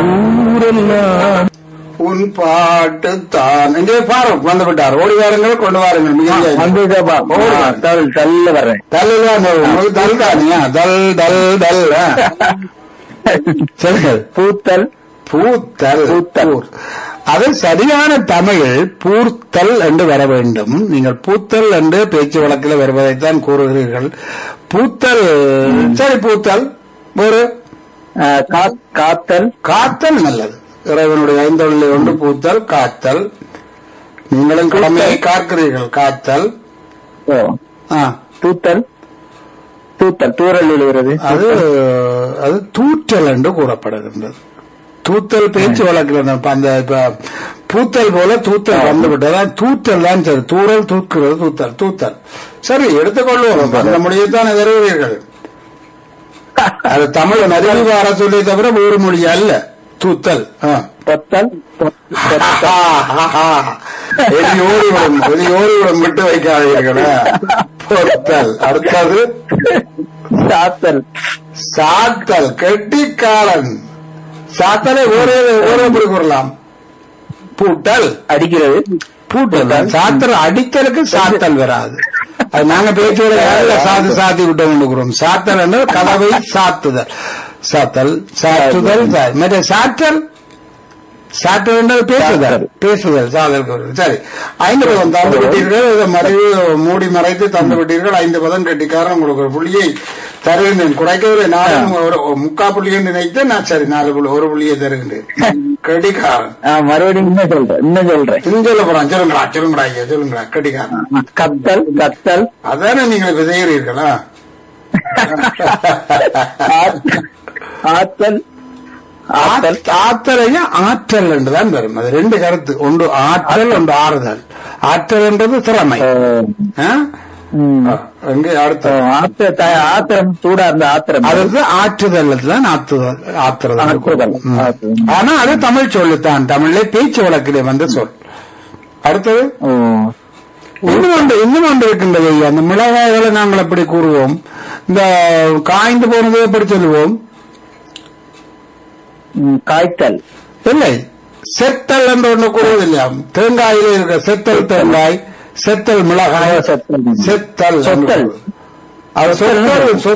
ஊரெல்லாம் உன் பாட்டு தான் இங்கே பாருங்க வந்து விட்டார் ஓடி வாருங்கள் கொண்டு வாருங்கள் மிக வந்துக்கப்பா போடுங்க தல் தல்ல வர்றேன் தல்லுதான் உங்களுக்கு தல் தானியா தல் தல் தல் ஆ. சொல்லுங்கள் பூத்தல் பூத்தல் பூத்தல். பூர். அது சரியான தமிழில் பூர்த்தல் என்று வர வேண்டும் நீங்கள் பூத்தல் என்று பேச்சு வழக்கில் வருவதைத்தான் கூறுகிறீர்கள் பூத்தல் சரி பூத்தல் ஒரு ஆ, கா- காத்தல் காத்தல் நல்லது இறைவனுடைய ஐந்தொழில் ஒன்று பூத்தல் காத்தல் நீங்களும் கடமையை காக்கிறீர்கள் காத்தல் ஓ ஆ, தூத்தல் தூத்தல் தூரல் விழுகிறது அது அது தூற்றல் என்று கூறப்படுகின்றது தூத்தல் பேச்சு வழக்கில் அந்த இப்ப பூத்தல் போல தூத்தல் வந்து விட்டதா தூற்றல் தான் சரி தூரல் தூக்குறது தூத்தல் தூத்தல் சரி எடுத்துக்கொள்வோம் அந்த மொழியைத்தான் வருகிறீர்கள் அது தமிழ் நதிவு வர சொல்லி தவிர வேறு மொழி அல்ல தூத்தல் ஆ. பொத்தல் பொ- எலி ஓடிவிடும் எலி ஓடிவிடும் விட்டு வைக்காதீர்களா பொறுத்தல் அடுத்தது சாத்தல் சாத்தல் கெட்டிக்காரன் சாத்தலை ஒரே ஒரே எப்படி கூறலாம் பூட்டல் அடிக்கிறது பூட்டல் சாத்தல் அடித்தலுக்கு சாத்தல் வராது அது நாங்க பேச்சுவோட சாத்து சாத்தி விட்டோம் கொடுக்குறோம் சாத்தல் என்று கதவை சாத்துதல் சாத்தல் சாத்துதல் சா- மற்ற சாத்தல் சாத்தல் என்றது பேசுதல் பேசுதல் சாதல் கூறுதல். சரி ஐந்து பதம் தந்து விட்டீர்கள் இதை மறைவு மூடி மறைத்து தந்து விட்டீர்கள் ஐந்து பதம் கெட்டிக்காரன் கொடுக்குற புள்ளியை தருகின்றேன் குறைக்கவில்லை நானும் ஒரு ஒரு முக்கா புள்ளியை நினைத்து நான் சரி நாலு புள்ளி ஒரு புள்ளியை தருகின்றேன் கெட்டிக்காரன் ஆ, மறுபடியும் இன்னும் சொல்றேன் இன்னும் சொல்றேன் இன்னும் சொல்ல போறான் சொல்லுங்கடா சொல்லுங்கடா ஐயா சொல்லுங்கடா கெட்டிக்காரன் கத்தல் கத்தல் அதானே நீங்கள் இப்ப செய்கிறீர்களா ஆத்- ஆத்தல் ஆத்தல் ஆத்- ஆத்தலையும் ஆற்றல் என்றுதான் வரும் அது ரெண்டு கருத்து ஒன்று ஆற்றல் ஒன்று ஆறுதல் ஆற்றல் என்றது திறமை ஓ, ஆ? ம். ஆ, எங்கே ஓ, அடுத்த ஆத்த த- ஆத்திரம் சூடா இருந்த ஆத்திரம் அதுக்கு ஆற்றுதல் தான் ஆத்துதல் ஆத்துறதல் ஆற்றுதல். ம். ஆற்றுதல். ஆனா அது தமிழ் சொல்லுத்தான் தமிழ்ல பேச்சு வழக்கிலே வந்த சொல் அடுத்தது ஓ இன்னும் ஒன்று இன்னும் ஒன்று இருக்கின்றது ஐயா. அந்த மிளகாய்களை நாங்கள் எப்படி கூறுவோம் இந்த காய்ந்து போனதை எப்படி சொல்லுவோம் ம், காய்த்தல் இல்லை செத்தல் என்று ஒன்று கூறுவதில்லையா தேங்காயில இருக்க செத்தல் தேங்காய் செத்தல் மிளகாய் செத்தல். செத்தல் சொத்தல். அது சொத்தல்